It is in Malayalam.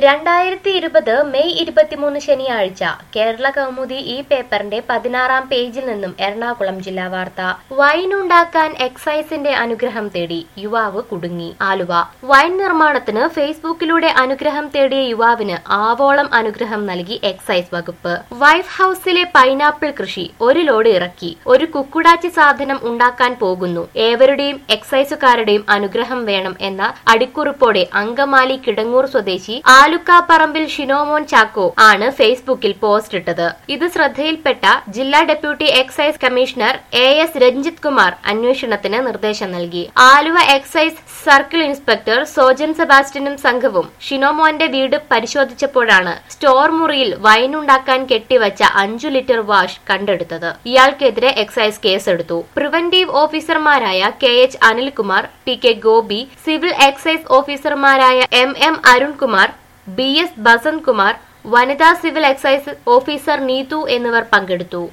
രണ്ടായിരത്തി ഇരുപത് മെയ് ഇരുപത്തിമൂന്ന് ശനിയാഴ്ച കേരള കൗമുദി ഈ പേപ്പറിന്റെ പതിനാറാം പേജിൽ നിന്നും എറണാകുളം ജില്ലാ വാർത്ത വൈൻ ഉണ്ടാക്കാൻ എക്സൈസിന്റെ അനുഗ്രഹം തേടി യുവാവ് കുടുങ്ങി ആലുവ വൈൻ നിർമ്മാണത്തിന് ഫേസ്ബുക്കിലൂടെ അനുഗ്രഹം തേടിയ യുവാവിന് ആവോളം അനുഗ്രഹം നൽകി എക്സൈസ് വകുപ്പ് വൈഫ് ഹൌസിലെ പൈനാപ്പിൾ കൃഷി ഒരു ലോഡ് ഇറക്കി ഒരു കുക്കുടാച്ചി സാധനം ഉണ്ടാക്കാൻ പോകുന്നു ഏവരുടെയും എക്സൈസുകാരുടെയും അനുഗ്രഹം വേണം എന്ന അടിക്കുറിപ്പോടെ അങ്കമാലി കിടങ്ങൂർ സ്വദേശി ആലുക്കാപ്പറമ്പിൽ ഷിനോമോൻ ചാക്കോ ആണ് ഫേസ്ബുക്കിൽ പോസ്റ്റ് ഇട്ടത് ഇത് ശ്രദ്ധയിൽപ്പെട്ട ജില്ലാ deputy excise commissioner A S Ranjith Kumar അന്വേഷണത്തിന് നിർദ്ദേശം നൽകി Aluva excise circle inspector Sojan സെബാസ്റ്റ്യനും സംഘവും ഷിനോമോന്റെ വീട് പരിശോധിച്ചപ്പോഴാണ് സ്റ്റോർ മുറിയിൽ വൈനുണ്ടാക്കാൻ കെട്ടിവച്ച അഞ്ചു ലിറ്റർ വാഷ് കണ്ടെടുത്തത് ഇയാൾക്കെതിരെ എക്സൈസ് കേസെടുത്തു പ്രിവന്റീവ് ഓഫീസർമാരായ K H Anilkumar P K Gopi civil excise ഓഫീസർമാരായ M M Arunkumar B S Basanth Kumar വനിതാ സിവിൽ എക്സൈസ് ഓഫീസർ നീതു എന്നിവർ പങ്കെടുത്തു